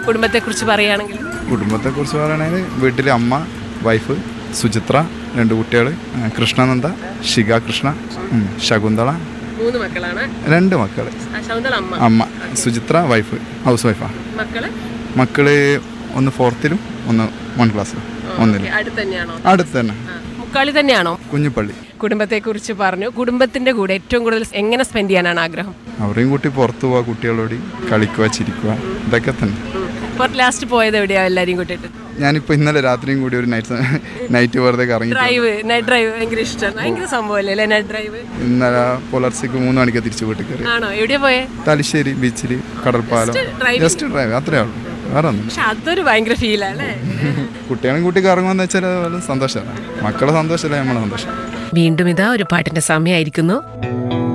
കുടുംബത്തെക്കുറിച്ച് പറയുകയാണെങ്കിൽ കുടുംബത്തെക്കുറിച്ച് പറയുകയാണെങ്കിൽ വീട്ടിൽ അമ്മ വൈഫ് സുചിത്ര രണ്ട് കുട്ടികൾ കൃഷ്ണനന്ദ ശിഖ കൃഷ്ണ ഉം, ശകുന്തള മൂന്ന് മക്കളാണ് രണ്ട് മക്കൾ ശൗന്തള അമ്മ അമ്മ സുചിത്ര വൈഫ് ഹൗസ് വൈഫാണ് മക്കള് മക്കള് ഒന്ന് ഫോർത്തിലും ഒന്ന് വൺ ക്ലാസ്സിലും ഒന്നിലും അടുത്ത് തന്നെയാണോ അടുത്ത് തന്നെ മുക്കാളി തന്നെയാണോ കുഞ്ഞിപ്പള്ളി കുടുംബത്തെക്കുറിച്ച് പറഞ്ഞു കുടുംബത്തിന്റെ കൂടെ ഏറ്റവും കൂടുതൽ എങ്ങനെ സ്പെൻഡ് ചെയ്യാനാണ് ആഗ്രഹം അവരെയും കൂട്ടി പുറത്തു പോവുക കുട്ടികളോട് കളിക്കുക ചിരിക്കുക ഇതൊക്കെ തന്നെ ഇപ്പോൾ ലാസ്റ്റ് പോയത് എവിടെയാ എല്ലാരെയും കൂട്ടിയിട്ട് ഞാനിപ്പോൾ ഇന്നലെ രാത്രിയും കൂടി ഒരു നൈറ്റ് നൈറ്റ് വെറുതെ കറങ്ങി ഡ്രൈവ് നൈറ്റ് ഡ്രൈവ് ഭയങ്കര ഇഷ്ടമാണ് ഭയങ്കര സംഭവമല്ലേ അല്ലേ നൈറ്റ് ഡ്രൈവ് ഇന്നലെ പുലർച്ചയ്ക്ക് മൂന്ന് മണിക്ക് തിരിച്ചു വീട്ടിൽ കയറി ആണോ എവിടെയാ പോയേ തലശ്ശേരി ബീച്ചിൽ കടൽപ്പാലം driving. ജസ്റ്റ് ഡ്രൈവ് അത്രേ ഉള്ളൂ വേറെ ഒന്നും പക്ഷെ അതൊരു ഭയങ്കര ഫീലാ അല്ലേ കുട്ടികളെയും കൂട്ടി കറങ്ങുമെന്ന് വെച്ചാൽ അത് സന്തോഷമാണ് മക്കളെ സന്തോഷമല്ലേ നമ്മളെ സന്തോഷം വീണ്ടും ഇതാ ഒരു പാട്ടിന്റെ സമയമായിരിക്കുന്നു